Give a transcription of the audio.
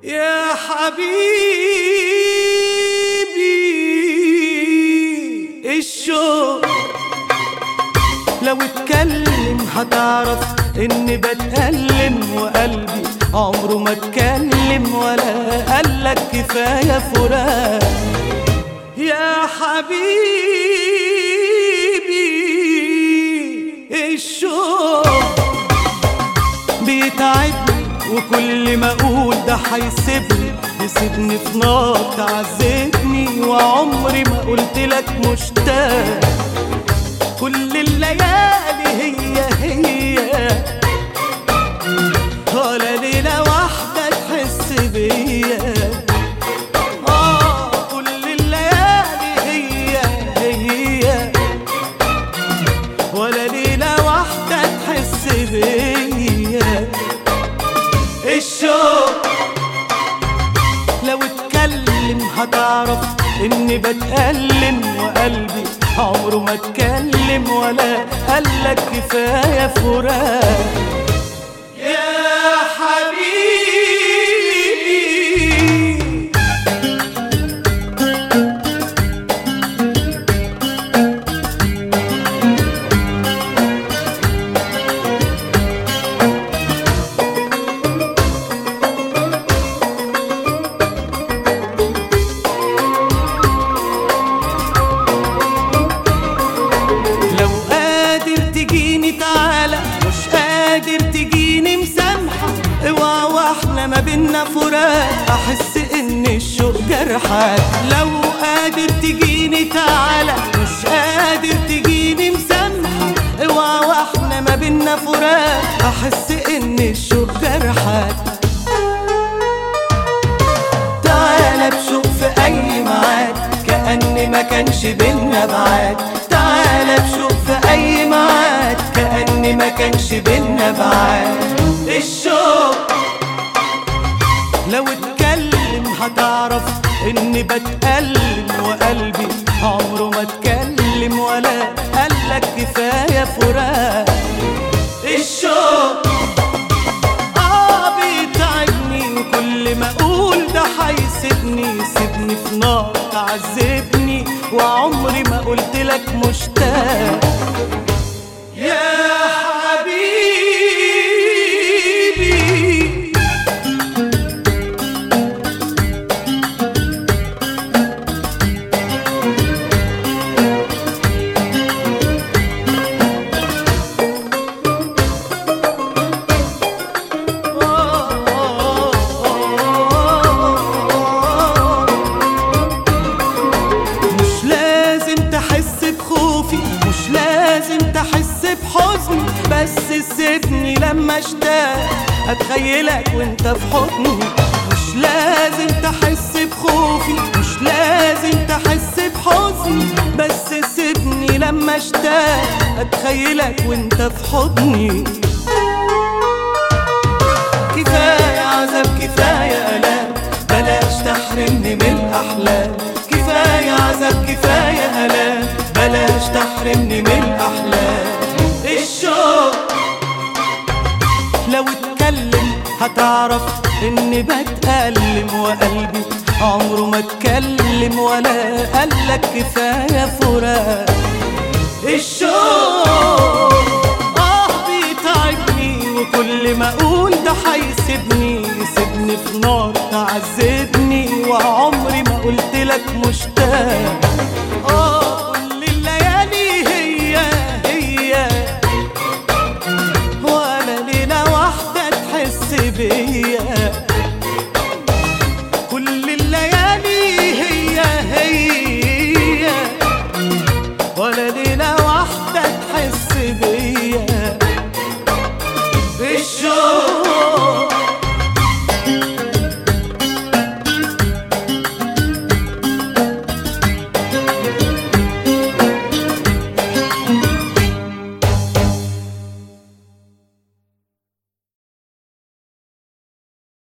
يا حبيبي الشوق لو اتكلم هتعرف اني بتألم وقلبي عمره ما اتكلم ولا قالك كفاية فراق يا حبيبي الشوق بيتعبني وكل ما اقول ده هيسيبني يسيبني في نار تعذبني وعمري ما قلت لك مشتاق كل الليالي هي هي ولا ليلة واحدة تحس بيا آه كل الليالي هي هي ولا ليلة واحدة تحس بيا الشوق لو اتكلم هتعرف اني بتألم وقلبي عمره ما اتكلم ولا قالك كفاية فراق يا حبيبي لو قادر تجيني تعالى مش قادر تجيني مسامحة اوعى واحنا ما بينا فراق احس ان الشوق جرحك لو قادر تجيني تعالى مش قادر تجيني مسامحة اوعى واحنا ما بينا فراق احس ان الشوق جرحك تعالى بشوق في اي ميعاد كأن ما كانش بينا بعاد تعالى بشوق في اي ميعاد كأن ما كانش بينا بعاد الشوق لو اتكلم هتعرف اني بتألم وقلبي عمره ما اتكلم ولا قالك كفاية فراق الشوق اه بيتعبني وكل ما اقول ده هيسيبني يسيبني في نار تعذبني وعمري ما قلت لك مشتاق يا حبيبي مش لازم تحس بخوفي مش لازم تحس بحزني بس سيبني لما اشتاق اتخيلك وانت في حضني مش لازم تحس بخوفي مش لازم تحس بحزني بس سيبني لما اشتاق اتخيلك وانت في حضني كفاية عذاب كفاية ألام بلاش تحرمني من الأحلام كفاية عذاب كفاية ألام بلاش تحرمني من الأحلام الشوق لو اتكلم هتعرف اني بتألم وقلبي عمره ما اتكلم ولا قالك كفاية فراق الشوق اه بيتعبني وكل ما اقول ده هيسيبني يسيبني في نار تعذبني وعمري ما قلت لك مشتاق